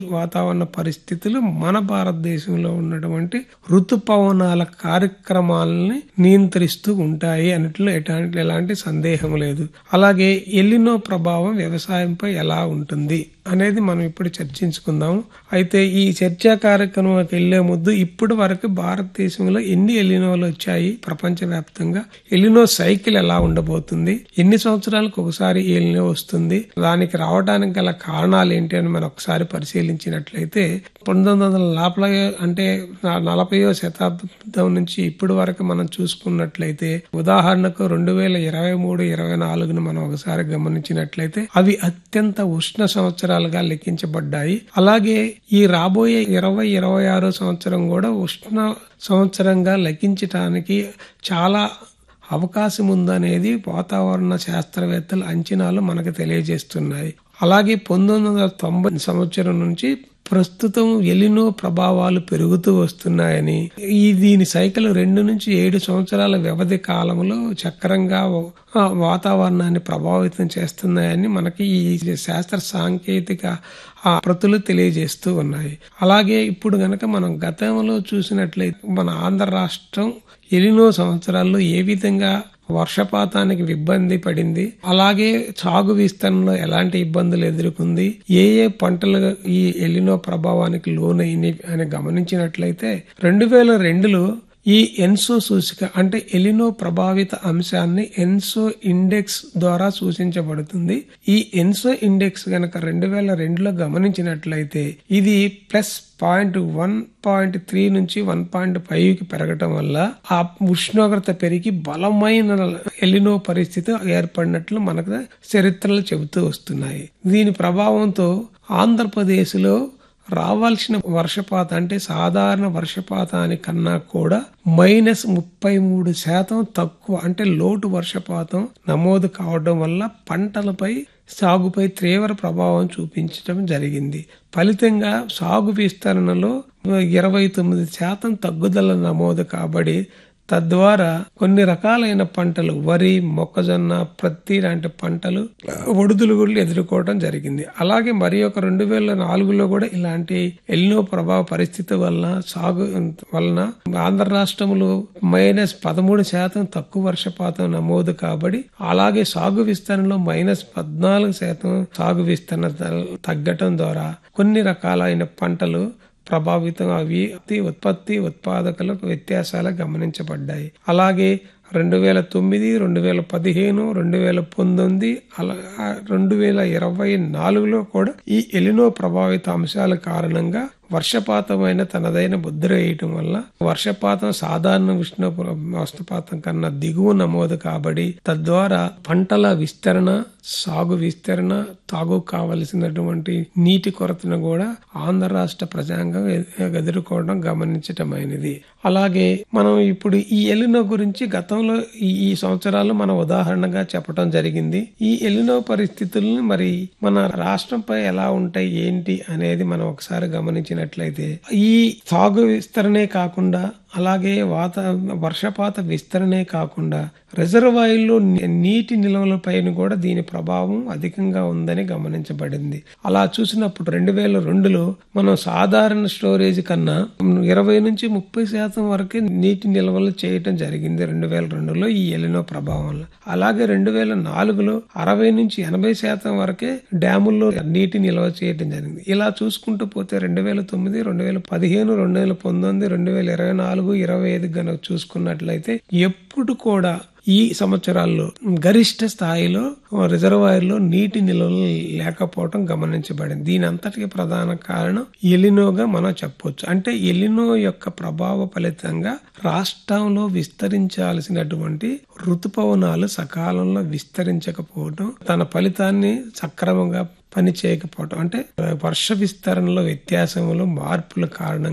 వాతావరణ పరిస్థితులు మన భారతదేశంలో ఉన్నటువంటి ఋతుపవనాల కార్యక్రమాలని నియంత్రిస్తూ ఉంటాయి అన్నట్లు ఎలాంటి ఎలాంటి సందేహం లేదు అలాగే ఎల్లినో ప్రభావం వ్యవసాయంపై ఎలా ఉంటుంది అనేది మనం ఇప్పుడు చర్చించుకుందాం అయితే ఈ చర్చా కార్యక్రమంకి వెళ్లే ముందు ఇప్పటి వరకు భారతదేశంలో ఎన్ని ఎలినోలు వచ్చాయి ప్రపంచవ్యాప్తంగా ఎలినో సైకిల్ ఎలా ఉండబోతుంది ఎన్ని సంవత్సరాలకు ఒకసారి ఎలినో వస్తుంది దానికి రావడానికి గల కారణాలు ఏంటి అని మనం ఒకసారి పరిశీలించినట్లయితే పంతొమ్మిది వందల నలభై అంటే నలభైవ శతాబ్దం నుంచి ఇప్పటి వరకు మనం చూసుకున్నట్లయితే ఉదాహరణకు రెండు వేల ఇరవై మూడు ఇరవై నాలుగును మనం ఒకసారి గమనించినట్లయితే అవి అత్యంత ఉష్ణ సంవత్సరాలుగా లెక్కించబడ్డాయి అలాగే ఈ రాబోయే ఇరవై ఇరవై ఆరో సంవత్సరం కూడా ఉష్ణ సంవత్సరంగా లెక్కించటానికి చాలా అవకాశం ఉందనేది వాతావరణ శాస్త్రవేత్తల అంచనాలు మనకు తెలియజేస్తున్నాయి అలాగే పంతొమ్మిది వందల తొంభై సంవత్సరం నుంచి ప్రస్తుతం ఎలినో ప్రభావాలు పెరుగుతూ వస్తున్నాయని ఈ దీని సైకిల్ రెండు నుంచి ఏడు సంవత్సరాల వ్యవధి కాలంలో చక్రంగా వాతావరణాన్ని ప్రభావితం చేస్తున్నాయని మనకి ఈ శాస్త్ర సాంకేతిక ఆ ప్రతులు తెలియజేస్తూ ఉన్నాయి అలాగే ఇప్పుడు గనక మనం గతంలో చూసినట్లయితే మన ఆంధ్ర రాష్ట్రం ఎలినో సంవత్సరాల్లో ఏ విధంగా వర్షపాతానికి ఇబ్బంది పడింది అలాగే సాగు విస్తరణలో ఎలాంటి ఇబ్బందులు ఎదుర్కొంది ఏ ఏ పంటలు ఈ ఎలినో ప్రభావానికి లోనైనవి అని గమనించినట్లయితే రెండు వేల రెండులో ఈ ఎన్సో సూచిక అంటే ఎలినో ప్రభావిత అంశాన్ని ఎన్సో ఇండెక్స్ ద్వారా సూచించబడుతుంది ఈ ఎన్సో ఇండెక్స్ గనక రెండు వేల రెండులో గమనించినట్లయితే ఇది plus point one point three నుంచి వన్ పాయింట్ ఫైవ్ కి పెరగటం వల్ల ఆ ఉష్ణోగ్రత పెరిగి బలమైన ఎలినో పరిస్థితి ఏర్పడినట్లు మనకు చరిత్రలు చెబుతూ వస్తున్నాయి దీని ప్రభావంతో ఆంధ్రప్రదేశ్ లో రావాల్సిన వర్షపాతం అంటే సాధారణ వర్షపాతానికన్నా కూడా మైనస్ ముప్పై మూడు శాతం తక్కువ అంటే లోటు వర్షపాతం నమోదు కావడం వల్ల పంటలపై సాగుపై తీవ్ర ప్రభావం చూపించడం జరిగింది ఫలితంగా సాగు విస్తరణలో ఇరవై తొమ్మిది శాతం తగ్గుదల నమోదు కాబడి తద్వారా కొన్ని రకాలైన పంటలు వరి మొక్కజొన్న ప్రత్తి లాంటి పంటలు ఒడుదులుగుళ్ళు ఎదుర్కోవడం జరిగింది అలాగే మరి ఒక రెండు వేల నాలుగులో కూడా ఇలాంటి ఎల్నో ప్రభావ పరిస్థితి వలన సాగు వలన ఆంధ్ర రాష్ట్రంలో మైనస్ పదమూడు శాతం తక్కువ వర్షపాతం నమోదు కాబడి అలాగే సాగు విస్తరణలో మైనస్ పద్నాలుగు శాతం సాగు విస్తరణ తగ్గటం ద్వారా కొన్ని రకాలైన పంటలు ప్రభావితం అవి ఉత్పత్తి ఉత్పాదకులకు వ్యత్యాసాలు గమనించబడ్డాయి అలాగే రెండు వేల తొమ్మిది రెండు వేల పదిహేను రెండు వేల పంతొమ్మిది అలా రెండు వేల ఇరవై నాలుగులో కూడా ఈ ఎలినో ప్రభావిత అంశాల కారణంగా వర్షపాతమైన తనదైన ముద్ర వేయటం వల్ల వర్షపాతం సాధారణ ఉష్ణ వర్షపాతం కన్నా దిగువ నమోదు కాబడి తద్వారా పంటల విస్తరణ సాగు విస్తరణ తాగు కావలసినటువంటి నీటి కొరతను కూడా ఆంధ్ర రాష్ట్ర ప్రజాంగం ఎదుర్కోవడం గమనించటమైనది అలాగే మనం ఇప్పుడు ఈ ఎలినో గురించి గతంలో ఈ సంవత్సరాలు మన ఉదాహరణగా చెప్పడం జరిగింది ఈ ఎలినో పరిస్థితులను మరి మన రాష్ట్రంపై ఎలా ఉంటాయి ఏంటి అనేది మనం ఒకసారి గమనించినట్లయితే ఈ సాగు విస్తరణే కాకుండా అలాగే వాత వర్షపాత విస్తరణే కాకుండా రిజర్వాయర్లో నీటి నిల్వలపైన కూడా దీని ప్రభావం అధికంగా ఉందని గమనించబడింది అలా చూసినప్పుడు రెండు వేల రెండులో మనం సాధారణ స్టోరేజ్ కన్నా ఇరవై నుంచి ముప్పై శాతం వరకే నీటి నిల్వలు చేయటం జరిగింది రెండు వేల రెండులో ఈ ఎలినో ప్రభావంలో అలాగే రెండు వేల నాలుగులో అరవై నుంచి ఎనభై శాతం వరకే డ్యాముల్లో నీటి నిల్వ చేయటం జరిగింది ఇలా చూసుకుంటూ పోతే రెండు వేల తొమ్మిది రెండు వేల పదిహేను రెండు వేల పంతొమ్మిది రెండు వేల ఇరవై నాలుగు ఇరవై ఐదు గనక చూసుకున్నట్లయితే ఎప్పుడు కూడా ఈ సంవత్సరాల్లో గరిష్ట స్థాయిలో రిజర్వాయర్లో నీటి నిల్వలు లేకపోవడం గమనించబడింది దీని అంతటికి ప్రధాన కారణం ఎలినోగా మనం చెప్పొచ్చు అంటే ఎలినో యొక్క ప్రభావ ఫలితంగా రాష్ట్రంలో విస్తరించాల్సినటువంటి ఋతుపవనాలు సకాలంలో విస్తరించకపోవడం తన ఫలితాన్ని సక్రమంగా పని చేయకపోవటం అంటే వర్ష విస్తరణలో వ్యత్యాసములు మార్పుల కారణంగా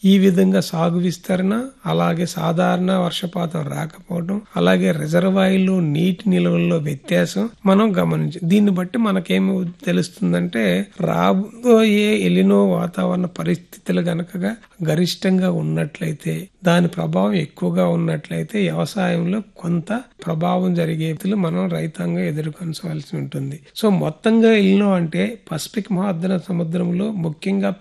ఈ విధంగా సాగు విస్తరణ అలాగే సాధారణ వర్షపాతం రాకపోవడం అలాగే రిజర్వాయర్లు నీటి నిల్వల్లో వ్యత్యాసం మనం గమనించి దీన్ని బట్టి మనకేమి తెలుస్తుందంటే రాబోయే ఎలినో వాతావరణ పరిస్థితులు గనక గరిష్టంగా ఉన్నట్లయితే దాని ప్రభావం ఎక్కువగా ఉన్నట్లయితే వ్యవసాయంలో కొంత ప్రభావం జరిగేతులు మనం రైతాంగం ఎదుర్కొనవలసి ఉంటుంది సో మొత్తంగా ఎలినో అంటే పసిఫిక్ మహాద్ర సముద్రంలో ముఖ్యంగా